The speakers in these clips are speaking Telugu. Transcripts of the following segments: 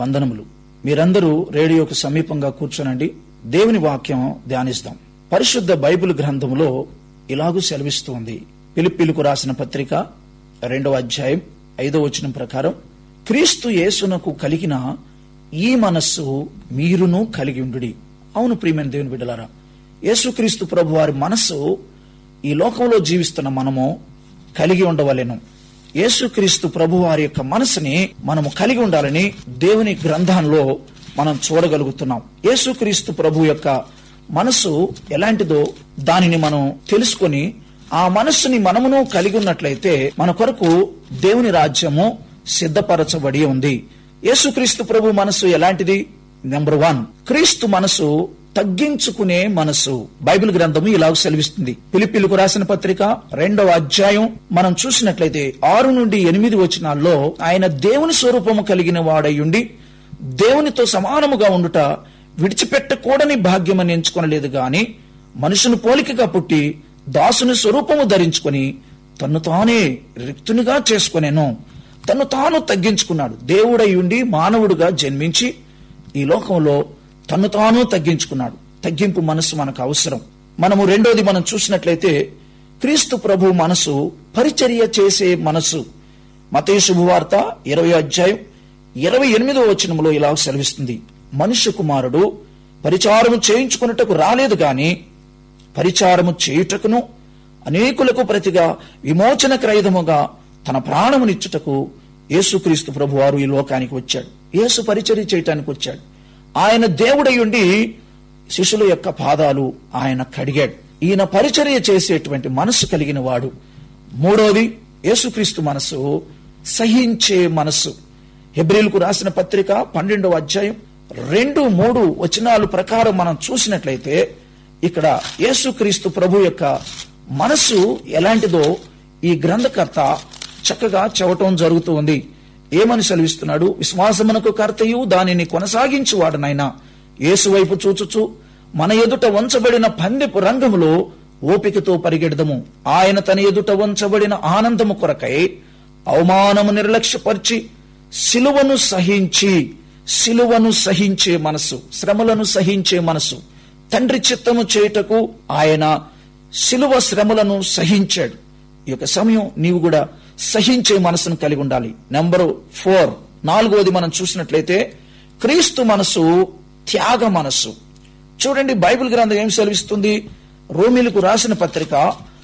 వందనములు మీరందరూ రేడియోకు సమీపంగా కూర్చోనండి దేవుని వాక్యం ధ్యానిస్తాం పరిశుద్ధ బైబిల్ గ్రంథములో ఇలాగూ సెలవిస్తోంది పిలిపిలుకు రాసిన పత్రిక రెండవ అధ్యాయం ఐదో వచనం ప్రకారం క్రీస్తు యేసునకు కలిగిన ఈ మనస్సు మీరును కలిగి ఉండుడి అవును ప్రియమైన దేవుని బిడ్డలారా యేసుక్రీస్తు ప్రభు వారి మనస్సు ఈ లోకంలో జీవిస్తున్న మనము కలిగి ఉండవలెను యేసుక్రీస్తు ప్రభు వారి యొక్క మనసుని మనము కలిగి ఉండాలని దేవుని గ్రంథంలో మనం చూడగలుగుతున్నాం యేసుక్రీస్తు ప్రభు యొక్క మనసు ఎలాంటిదో దానిని మనం తెలుసుకొని ఆ మనస్సుని మనమును కలిగి ఉన్నట్లయితే మన కొరకు దేవుని రాజ్యము సిద్ధపరచబడి ఉంది యేసుక్రీస్తు ప్రభు మనసు ఎలాంటిది నెంబర్ వన్ క్రీస్తు మనసు తగ్గించుకునే మనసు బైబిల్ గ్రంథము ఇలా సెలవిస్తుంది పిలిపిలకు రాసిన పత్రిక రెండవ అధ్యాయం మనం చూసినట్లయితే ఆరు నుండి ఎనిమిది వచనాల్లో ఆయన దేవుని స్వరూపము కలిగిన వాడయుండి దేవునితో సమానముగా ఉండుట విడిచిపెట్టకూడని భాగ్యమని ఎంచుకొనలేదు గాని మనుషుని పోలికగా పుట్టి దాసుని స్వరూపము ధరించుకొని తన్ను తానే రిక్తునిగా చేసుకొనేను తను తాను తగ్గించుకున్నాడు దేవుడై ఉండి మానవుడుగా జన్మించి ఈ లోకంలో తను తాను తగ్గించుకున్నాడు తగ్గింపు మనసు మనకు అవసరం మనము రెండోది మనం చూసినట్లయితే క్రీస్తు ప్రభు మనసు పరిచర్య చేసే మనసు మతయ శుభవార్త ఇరవై అధ్యాయం ఇరవై ఎనిమిదో వచనములో ఇలా సెలవిస్తుంది మనుష్య కుమారుడు పరిచారము చేయించుకున్నటకు రాలేదు గాని పరిచారము చేయుటకును అనేకులకు ప్రతిగా విమోచన క్రయదముగా తన ప్రాణమునిచ్చుటకు యేసుక్రీస్తు ప్రభువారు ఈ లోకానికి వచ్చాడు యేసు పరిచర్య చేయటానికి వచ్చాడు ఆయన దేవుడై ఉండి శిష్యుల యొక్క పాదాలు ఆయన కడిగాడు ఈయన పరిచర్య చేసేటువంటి మనస్సు కలిగిన వాడు మూడోది యేసుక్రీస్తు మనసు సహించే మనస్సు హెబ్రిల్కు రాసిన పత్రిక పన్నెండవ అధ్యాయం రెండు మూడు వచనాలు ప్రకారం మనం చూసినట్లయితే ఇక్కడ యేసుక్రీస్తు ప్రభు యొక్క మనస్సు ఎలాంటిదో ఈ గ్రంథకర్త చక్కగా చెవటం జరుగుతూ ఉంది ఏమని సెలవిస్తున్నాడు విశ్వాసమునకు కర్తయు దానిని కొనసాగించువాడనైనా యేసు వైపు చూచుచు మన ఎదుట వంచబడిన పందెపు రంగములో ఓపికతో పరిగెడదము ఆయన తన ఎదుట వంచబడిన ఆనందము కొరకై అవమానము నిర్లక్ష్యపరిచి సిలువను సహించి సిలువను సహించే మనసు శ్రమలను సహించే మనసు తండ్రి చిత్తము చేయుటకు ఆయన సిలువ శ్రమలను సహించాడు ఈ యొక్క సమయం నీవు కూడా సహించే మనసును కలిగి ఉండాలి నెంబరు ఫోర్ నాలుగవది మనం చూసినట్లయితే క్రీస్తు మనసు త్యాగ మనస్సు చూడండి బైబిల్ గ్రంథం ఏం సెలవిస్తుంది రోమిలకు రాసిన పత్రిక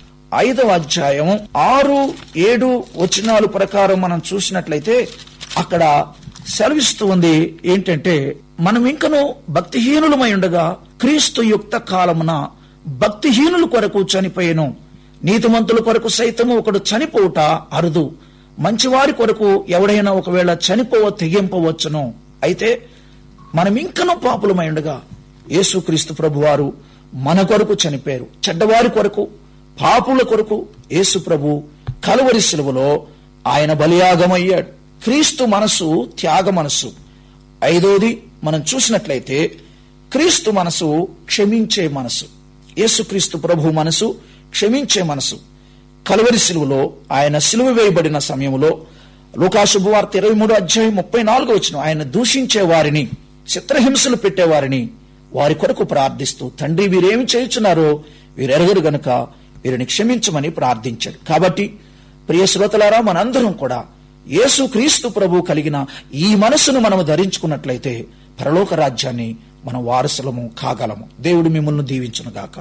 ఐదవ అధ్యాయం ఆరు ఏడు వచనాలు ప్రకారం మనం చూసినట్లయితే అక్కడ సెలవిస్తూ ఉంది ఏంటంటే మనం ఇంకను భక్తిహీనులమై ఉండగా క్రీస్తు యుక్త కాలమున భక్తిహీనుల కొరకు చనిపోయేను నీతిమంతుల కొరకు సైతము ఒకడు చనిపోవుట అరుదు మంచివారి కొరకు ఎవడైనా ఒకవేళ చనిపోవ తెగింపవచ్చును అయితే మనం ఇంకనూ పాపులమై ఉండగా యేసుక్రీస్తు ప్రభువారు మన కొరకు చనిపోయారు చెడ్డవారి కొరకు పాపుల కొరకు యేసు ప్రభు కలువరి శిలువలో ఆయన బలియాగమయ్యాడు క్రీస్తు మనసు త్యాగ మనసు ఐదోది మనం చూసినట్లయితే క్రీస్తు మనసు క్షమించే మనసు యేసుక్రీస్తు ప్రభు మనసు క్షమించే మనసు కలువరి శిలువలో ఆయన సిలువ వేయబడిన సమయంలో లోకాశుభవార్త ఇరవై మూడు అధ్యాయం ముప్పై నాలుగు వచ్చిన ఆయన దూషించే వారిని చిత్రహింసలు పెట్టేవారిని వారి కొరకు ప్రార్థిస్తూ తండ్రి వీరేమి చేయుచున్నారో వీరెరగరు గనుక వీరిని క్షమించమని ప్రార్థించాడు కాబట్టి ప్రియ శ్రోతలారా మనందరం కూడా యేసు క్రీస్తు ప్రభు కలిగిన ఈ మనస్సును మనము ధరించుకున్నట్లయితే పరలోక రాజ్యాన్ని మనం వారసులము కాగలము దేవుడు మిమ్మల్ని దీవించునుగాక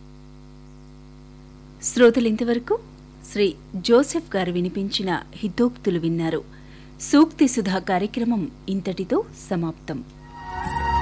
శ్రోతలు ఇంతవరకు శ్రీ జోసెఫ్ గారు వినిపించిన హితోక్తులు విన్నారు సూక్తి సుధా కార్యక్రమం ఇంతటితో సమాప్తం